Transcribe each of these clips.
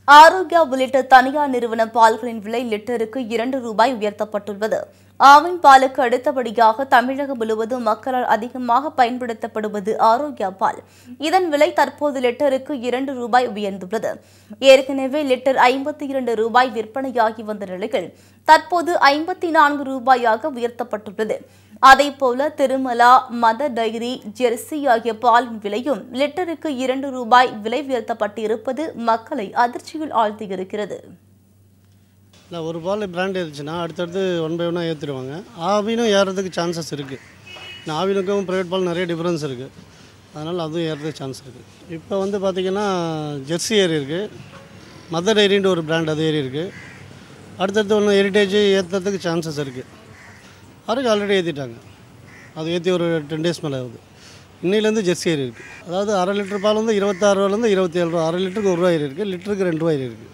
ஆரோக்கியா உள்ளிட்ட தனியார் நிறுவன பால்களின் விலை லிட்டருக்கு இரண்டு ரூபாய் உயர்த்தப்பட்டுள்ளது ஆவின் பாலுக்கு அடுத்தபடியாக தமிழகம் முழுவதும் மக்களால் அதிகமாக பயன்படுத்தப்படுவது ஆரோக்கியா பால் இதன் விலை தற்போது லிட்டருக்கு இரண்டு ரூபாய் உயர்ந்துள்ளது ஏற்கனவே லிட்டர் ஐம்பத்தி இரண்டு ரூபாய் விற்பனையாகி வந்த நிலையில் தற்போது ஐம்பத்தி நான்கு ரூபாயாக உயர்த்தப்பட்டுள்ளது அதேபோல திருமலா மதர் டைரி ஜெர்சி ஆகிய பாலின் விலையும் லிட்டருக்கு இரண்டு ரூபாய் விலை உயர்த்தப்பட்டு இருப்பது மக்களை அதிர்ச்சியில் ஆழ்த்தியிருக்கிறது இல்லை ஒரு பால் பிராண்ட் இருந்துச்சுன்னா அடுத்தடுத்து ஒன் பை ஒன்னாக ஏற்றிடுவாங்க ஆவினும் ஏறுறதுக்கு சான்சஸ் இருக்குது ஆவினுக்கும் ப்ரைவேட் பால் நிறைய டிஃப்ரென்ஸ் இருக்குது அதனால் அதுவும் ஏறதுக்கு சான்ஸ் இருக்குது இப்போ வந்து பார்த்திங்கன்னா ஜெர்சி ஏறி இருக்குது மதர் டைரின்ற ஒரு பிராண்ட் அது ஏறி இருக்குது அடுத்தடுத்து ஒன்று ஹெரிட்டேஜ் ஏற்றுறதுக்கு சான்சஸ் இருக்குது அதுக்கு ஆல்ரெடி ஏற்றிட்டாங்க அது ஏற்றி ஒரு டென் டேஸ் மேலே ஆகுது இன்னையிலேருந்து ஜெர்சி ஏறி இருக்குது அதாவது அரை லிட்டர் பால் வந்து இருபத்தாறு ரூபாலேருந்து இருபத்தி ஏழு ரூபா அரை லிட்டருக்கு ஒரு ரூபாய் ஏறி இருக்குது லிட்டருக்கு ரெண்டு ரூபாய் ஏறி இருக்குது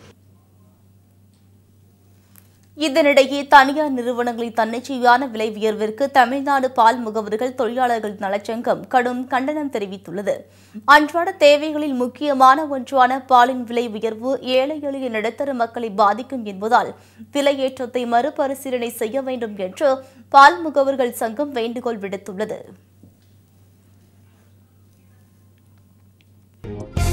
இதனிடையே தனியார் நிறுவனங்களின் தன்னிச்சையான விலை உயர்விற்கு தமிழ்நாடு பால் முகவர்கள் தொழிலாளர்கள் நலச்சங்கம் கடும் கண்டனம் தெரிவித்துள்ளது அன்றாட தேவைகளில் முக்கியமான ஒன்றான பாலின் விலை உயர்வு ஏழை எளிய நடுத்தர மக்களை பாதிக்கும் என்பதால் விலையேற்றத்தை மறுபரிசீலனை செய்ய வேண்டும் என்று பால் முகவர்கள் சங்கம் வேண்டுகோள் விடுத்துள்ளது